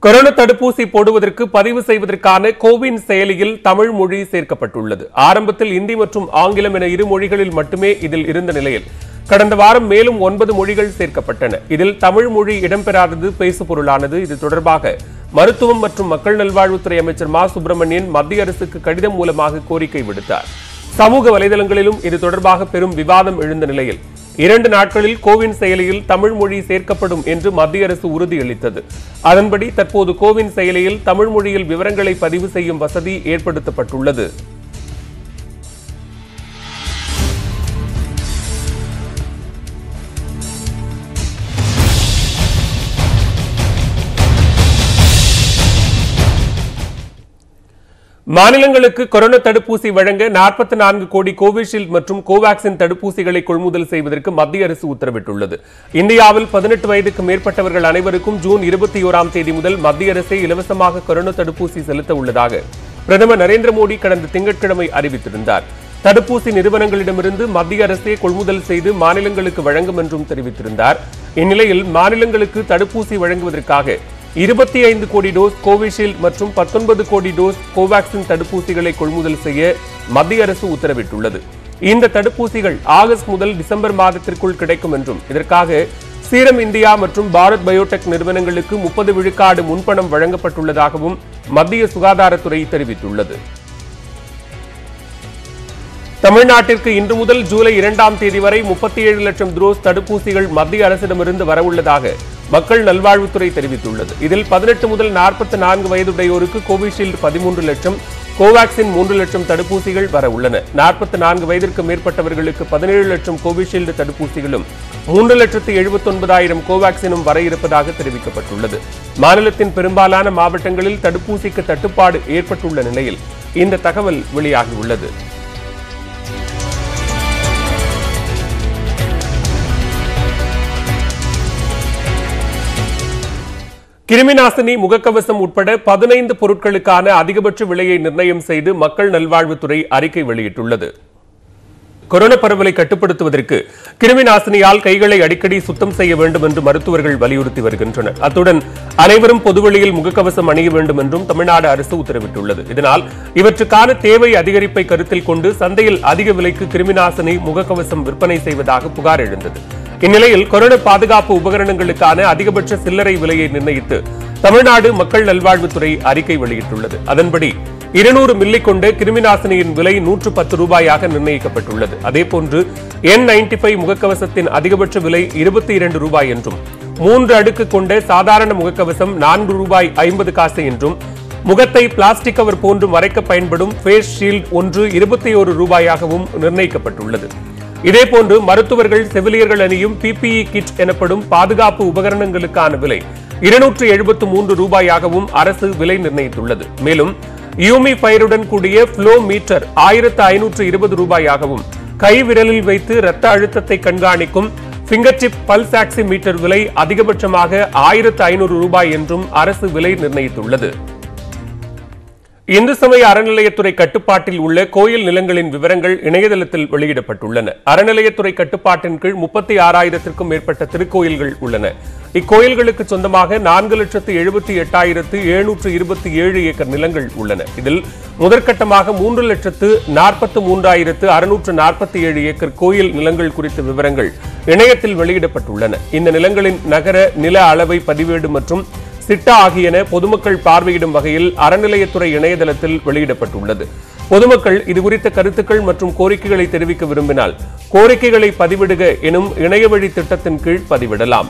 corona தடுப்பூசி போடுவதற்கு பதிவு செய்வதற்கான கோவின் செயலியில் தமிழ் மொழி சேர்க்கப்பட்டுள்ளது ஆரம்பத்தில் இந்தி மற்றும் ஆங்கிலம் என இரு மொழிகளில் மட்டுமே இதில் இருந்த நிலையில் கடந்த வாரம் மேலும் ஒன்பது மொழிகள் சேர்க்கப்பட்டன இதில் தமிழ் மொழி இடம்பெறாதது பேசுபொருளானது இது தொடர்பாக மருத்துவம் மற்றும் மக்கள் நல்வாழ்வுத்துறை அமைச்சர் மா சுப்பிரமணியன் மத்திய அரசுக்கு கடிதம் மூலமாக கோரிக்கை விடுத்தார் சமூக வலைதளங்களிலும் இது தொடர்பாக பெரும் விவாதம் எழுந்த நிலையில் இரண்டு நாட்களில் கோவின் செயலியில் தமிழ் மொழி சேர்க்கப்படும் என்று மத்திய அரசு உறுதியளித்தது அதன்படி தற்போது கோவின் செயலியில் தமிழ் மொழியில் விவரங்களை பதிவு செய்யும் வசதி ஏற்படுத்தப்பட்டுள்ளது மாநிலங்களுக்கு கொரோனா தடுப்பூசி வழங்க நாற்பத்தி நான்கு கோடி கோவிஷீல்டு மற்றும் கோவாக்சின் தடுப்பூசிகளை கொள்முதல் செய்வதற்கு மத்திய அரசு உத்தரவிட்டுள்ளது இந்தியாவில் பதினெட்டு வயதுக்கு மேற்பட்டவர்கள் அனைவருக்கும் ஜூன் இருபத்தி ஓராம் தேதி முதல் மத்திய அரசே இலவசமாக கொரோனா தடுப்பூசி செலுத்த உள்ளதாக பிரதமர் நரேந்திர மோடி கடந்த திங்கட்கிழமை அறிவித்திருந்தார் தடுப்பூசி நிறுவனங்களிடமிருந்து மத்திய அரசே கொள்முதல் செய்து மாநிலங்களுக்கு வழங்கும் என்றும் தெரிவித்திருந்தார் இந்நிலையில் மாநிலங்களுக்கு தடுப்பூசி வழங்குவதற்காக இருபத்தி ஐந்து கோடி டோஸ் கோவிஷீல்டு மற்றும் பத்தொன்பது கோடி டோஸ் கோவாக்சின் தடுப்பூசிகளை கொள்முதல் செய்ய மத்திய அரசு உத்தரவிட்டுள்ளது இந்த தடுப்பூசிகள் ஆகஸ்ட் முதல் டிசம்பர் மாதத்திற்குள் கிடைக்கும் என்றும் இதற்காக சீரம் இந்தியா மற்றும் பாரத் பயோடெக் நிறுவனங்களுக்கு முப்பது விழுக்காடு முன்பணம் வழங்கப்பட்டுள்ளதாகவும் மத்திய சுகாதாரத்துறை தெரிவித்துள்ளது தமிழ்நாட்டிற்கு இன்று முதல் ஜூலை இரண்டாம் தேதி வரை முப்பத்தி ஏழு லட்சம் டோஸ் தடுப்பூசிகள் மத்திய அரசிடமிருந்து வரவுள்ளதாக மக்கள் நல்வாழ்வுத்துறை தெரிவித்துள்ளது இதில் பதினெட்டு முதல் நாற்பத்தி நான்கு வயதுடையோருக்கு கோவிஷீல்டு பதிமூன்று லட்சம் கோவாக்சின் மூன்று லட்சம் தடுப்பூசிகள் வர உள்ளன நாற்பத்தி நான்கு வயதிற்கு மேற்பட்டவர்களுக்கு பதினேழு லட்சம் கோவிஷீல்டு தடுப்பூசிகளும் மூன்று லட்சத்து எழுபத்தி ஒன்பதாயிரம் கோவாக்சினும் வர இருப்பதாக தெரிவிக்கப்பட்டுள்ளது மாநிலத்தின் பெரும்பாலான மாவட்டங்களில் தடுப்பூசிக்கு தட்டுப்பாடு ஏற்பட்டுள்ள நிலையில் இந்த தகவல் வெளியாகியுள்ளது கிருமிநாசினி முகக்கவசம் உட்பட பதினைந்து பொருட்களுக்கான அதிகபட்ச விலையை நிர்ணயம் செய்து மக்கள் நல்வாழ்வுத்துறை அறிக்கை வெளியிட்டுள்ளது கொரோனா பரவலை கட்டுப்படுத்துவதற்கு கிருமி நாசினியால் கைகளை அடிக்கடி சுத்தம் செய்ய வேண்டும் என்று மருத்துவர்கள் வலியுறுத்தி வருகின்றனர் அத்துடன் அனைவரும் பொதுவெளியில் முகக்கவசம் அணிய வேண்டும் என்றும் தமிழ்நாடு அரசு உத்தரவிட்டுள்ளது இதனால் இவற்றுக்கான தேவை அதிகரிப்பை கருத்தில் கொண்டு சந்தையில் அதிக விலைக்கு கிருமிநாசினி முகக்கவசம் விற்பனை செய்வதாக புகார் எழுந்தது இந்நிலையில் கொரோனா பாதுகாப்பு உபகரணங்களுக்கான அதிகபட்ச சில்லறை விலையை நிர்ணயித்து தமிழ்நாடு மக்கள் நல்வாழ்வுத்துறை அறிக்கை வெளியிட்டுள்ளது அதன்படி இருநூறு மில்லி கொண்ட கிருமிநாசினியின் விலை நூற்று பத்து ரூபாயாக நிர்ணயிக்கப்பட்டுள்ளது அதேபோன்று என் நைன்டி ஃபைவ் முகக்கவசத்தின் அதிகபட்ச விலை இருபத்தி இரண்டு ரூபாய் என்றும் மூன்று அடுக்கு கொண்ட சாதாரண முகக்கவசம் நான்கு ரூபாய் ஐம்பது காசு என்றும் முகத்தை பிளாஸ்டிக் கவர் போன்று மறைக்க பயன்படும் ஃபேஸ் ஷீல்ட் ஒன்று இருபத்தி ஒரு ரூபாயாகவும் நிர்ணயிக்கப்பட்டுள்ளது இதேபோன்று மருத்துவர்கள் செவிலியர்கள் அணியும் பிபிஇ கிட் எனப்படும் பாதுகாப்பு உபகரணங்களுக்கான விலை இருநூற்று எழுபத்து மூன்று ரூபாயாகவும் அரசு விலை நிர்ணயித்துள்ளது மேலும் யூமி ஃபயருடன் கூடிய ஃப்ளோ மீட்டர் ஆயிரத்து ஐநூற்று இருபது ரூபாயாகவும் கை விரலில் வைத்து இரத்த அழுத்தத்தை கண்காணிக்கும் finger tip pulse oximeter விலை அதிகபட்சமாக ஆயிரத்து ஐநூறு ரூபாய் என்றும் அரசு விலை நிர்ணயித்துள்ளது இந்து சமய அறநிலையத்துறை கட்டுப்பாட்டில் உள்ள கோயில் நிலங்களின் விவரங்கள் இணையதளத்தில் வெளியிடப்பட்டுள்ளன அறநிலையத்துறை கட்டுப்பாட்டின் கீழ் முப்பத்தி ஆறாயிரத்திற்கும் மேற்பட்ட திருக்கோயில்கள் உள்ளன இக்கோயில்களுக்கு சொந்தமாக நான்கு லட்சத்து எழுபத்தி எட்டாயிரத்து எழுநூற்று இருபத்தி ஏழு ஏக்கர் நிலங்கள் உள்ளன இதில் முதற்கட்டமாக மூன்று லட்சத்து நாற்பத்து மூன்றாயிரத்து அறுநூற்று நாற்பத்தி ஏழு ஏக்கர் கோயில் நிலங்கள் குறித்த விவரங்கள் இணையத்தில் வெளியிடப்பட்டுள்ளன இந்த நிலங்களின் நகர நில அளவை பதிவேடு மற்றும் சிட்டா ஆகியன பொதுமக்கள் பார்வையிடும் வகையில் அறநிலையத்துறை இணையதளத்தில் வெளியிடப்பட்டுள்ளது பொதுமக்கள் இதுகுறித்த கருத்துக்கள் மற்றும் கோரிக்கைகளை தெரிவிக்க விரும்பினால் கோரிக்கைகளை பதிவிடுக எனும் இணையவழி திட்டத்தின் கீழ் பதிவிடலாம்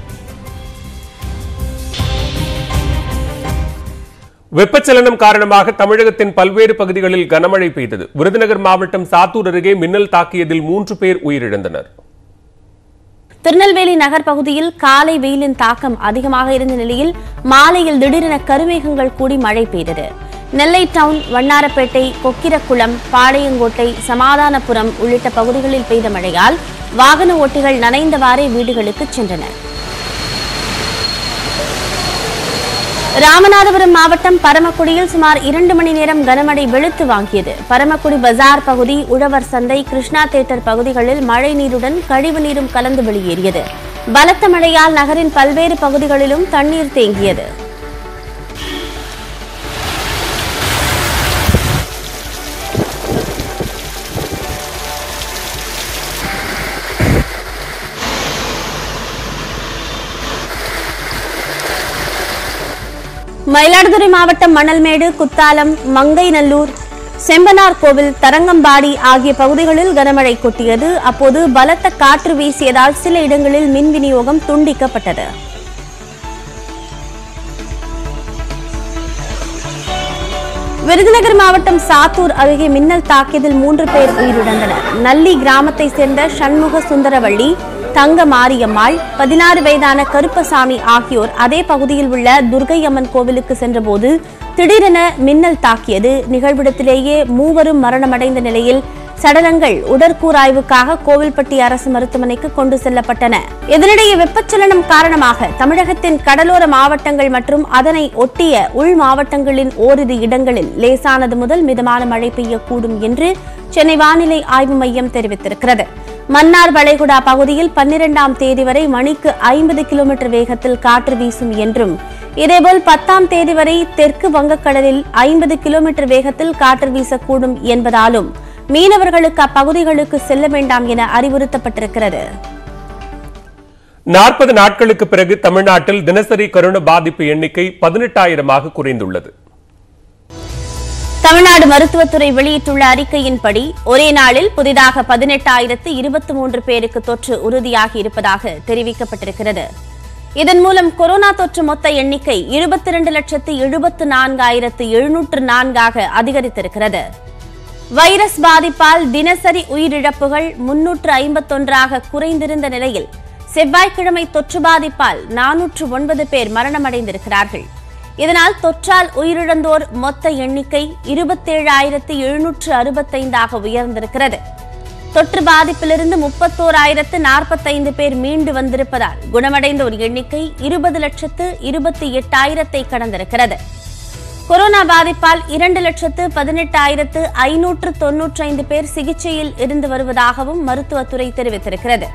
வெப்பச்சலனம் காரணமாக தமிழகத்தின் பல்வேறு பகுதிகளில் கனமழை பெய்தது விருதுநகர் மாவட்டம் சாத்தூர் அருகே மின்னல் தாக்கியதில் மூன்று பேர் உயிரிழந்தனர் திருநெல்வேலி நகர் பகுதியில் காலை வெயிலின் தாக்கம் அதிகமாக இருந்த நிலையில் மாலையில் திடீரென கருமேகங்கள் கூடி மழை பெய்தது நெல்லை டவுன் வண்ணாரப்பேட்டை கொக்கிரக்குளம் பாளையங்கோட்டை சமாதானபுரம் உள்ளிட்ட பகுதிகளில் பெய்த மழையால் வாகன ஓட்டிகள் நனைந்தவாறே வீடுகளுக்கு சென்றனர் ராமநாதபுரம் மாவட்டம் பரமக்குடியில் சுமார் இரண்டு மணி நேரம் கனமழை வெளுத்து வாங்கியது பரமக்குடி பஜார் பகுதி உழவர் சந்தை கிருஷ்ணா தேட்டர் பகுதிகளில் மழை நீருடன் கழிவு நீரும் கலந்து வெளியேறியது பலத்த மழையால் நகரின் பல்வேறு பகுதிகளிலும் தண்ணீர் தேங்கியது மயிலாடுதுறை மாவட்டம் மணல்மேடு குத்தாலம் மங்கைநல்லூர் செம்பனார் கோவில் தரங்கம்பாடி ஆகிய பகுதிகளில் கனமழை கொட்டியது அப்போது பலத்த காற்று வீசியதால் சில இடங்களில் மின் விநியோகம் துண்டிக்கப்பட்டது விருதுநகர் மாவட்டம் சாத்தூர் அருகே மின்னல் தாக்கியதில் மூன்று பேர் உயிரிழந்தனர் நல்லி கிராமத்தை சேர்ந்த சண்முக சுந்தரவள்ளி தங்க மாரியம்மாள் பதினாறு வயதான கருப்பசாமி ஆகியோர் அதே பகுதியில் உள்ள துர்கை அம்மன் கோவிலுக்கு சென்றபோது திடீரென மின்னல் தாக்கியது நிகழ்விடத்திலேயே மூவரும் மரணமடைந்த நிலையில் சடலங்கள் உடற்கூராய்வுக்காக கோவில்பட்டி அரசு மருத்துவமனைக்கு கொண்டு செல்லப்பட்டன இதனிடையே வெப்பச்சலனம் காரணமாக தமிழகத்தின் கடலோர மாவட்டங்கள் மற்றும் அதனை ஒட்டிய உள் மாவட்டங்களின் ஓரிரு இடங்களில் லேசானது முதல் மிதமான மழை பெய்யக்கூடும் என்று சென்னை வானிலை ஆய்வு மையம் தெரிவித்திருக்கிறது மன்னார் வளைகுடா பகுதியில் பன்னிரெண்டாம் தேதி வரை மணிக்கு ஐம்பது கிலோமீட்டர் வேகத்தில் காற்று வீசும் என்றும் இதேபோல் பத்தாம் தேதி வரை தெற்கு வங்கக்கடலில் ஐம்பது கிலோமீட்டர் வேகத்தில் காற்று வீசக்கூடும் என்பதாலும் மீனவர்களுக்கு அப்பகுதிகளுக்கு செல்ல வேண்டாம் என அறிவுறுத்தப்பட்டிருக்கிறது நாற்பது நாட்களுக்கு பிறகு தமிழ்நாட்டில் தினசரி கொரோனா பாதிப்பு எண்ணிக்கை பதினெட்டாயிரமாக குறைந்துள்ளது தமிழ்நாடு மருத்துவத்துறை வெளியிட்டுள்ள அறிக்கையின்படி ஒரே நாளில் புதிதாக பதினெட்டாயிரத்து இருபத்தி மூன்று பேருக்கு தொற்று உறுதியாகி இருப்பதாக தெரிவிக்கப்பட்டிருக்கிறது இதன் மூலம் கொரோனா தொற்று மொத்த எண்ணிக்கை இருபத்தி இரண்டு லட்சத்து எழுபத்து நான்காயிரத்து எழுநூற்று நான்காக அதிகரித்திருக்கிறது வைரஸ் பாதிப்பால் தினசரி உயிரிழப்புகள் முன்னூற்று ஐம்பத்தொன்றாக குறைந்திருந்த நிலையில் செவ்வாய்க்கிழமை தொற்று பாதிப்பால் நானூற்று ஒன்பது பேர் மரணமடைந்திருக்கிறார்கள் இதனால் தொற்றால் உயிரிழந்தோர் மொத்த எண்ணிக்கை இருபத்தேழாயிரத்து எழுநூற்று அறுபத்தைந்தாக உயர்ந்திருக்கிறது தொற்று பாதிப்பிலிருந்து முப்பத்தோராயிரத்து நாற்பத்தைந்து பேர் மீண்டு வந்திருப்பதால் குணமடைந்தோர் எண்ணிக்கை இருபது லட்சத்து இருபத்தி எட்டாயிரத்தை கடந்திருக்கிறது கொரோனா பாதிப்பால் இரண்டு லட்சத்து பதினெட்டாயிரத்து ஐநூற்று தொன்னூற்றைந்து பேர் சிகிச்சையில் இருந்து வருவதாகவும் மருத்துவத்துறை தெரிவித்திருக்கிறது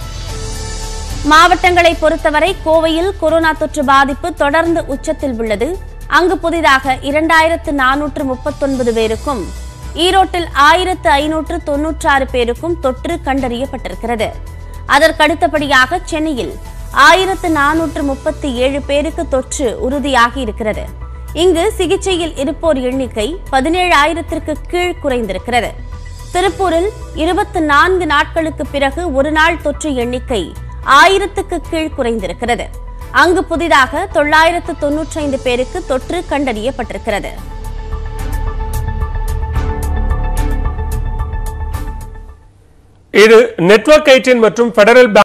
மாவட்டங்களை பொறுத்தவரை கோவையில் கொரோனா தொற்று பாதிப்பு தொடர்ந்து உச்சத்தில் உள்ளது அங்கு புதிதாக இரண்டாயிரத்து நானூற்று முப்பத்தொன்பது பேருக்கும் ஈரோட்டில் ஆயிரத்து ஐநூற்று தொன்னூற்றாறு பேருக்கும் தொற்று கண்டறியப்பட்டிருக்கிறது அதற்கடுத்தபடியாக சென்னையில் ஆயிரத்து நானூற்று முப்பத்தி ஏழு பேருக்கு தொற்று உறுதியாகி இருக்கிறது இங்கு சிகிச்சையில் இருப்போர் எண்ணிக்கை பதினேழாயிரத்திற்கு கீழ் குறைந்திருக்கிறது திருப்பூரில் இருபத்தி நான்கு நாட்களுக்கு பிறகு ஒரு நாள் தொற்று எண்ணிக்கை ஆயிரத்துக்கு கீழ் குறைந்திருக்கிறது அங்கு புதிதாக தொள்ளாயிரத்து தொன்னூற்றைந்து பேருக்கு தொற்று கண்டறியப்பட்டிருக்கிறது இது நெட்வொர்க் எயிட்டின் மற்றும் பெடரல்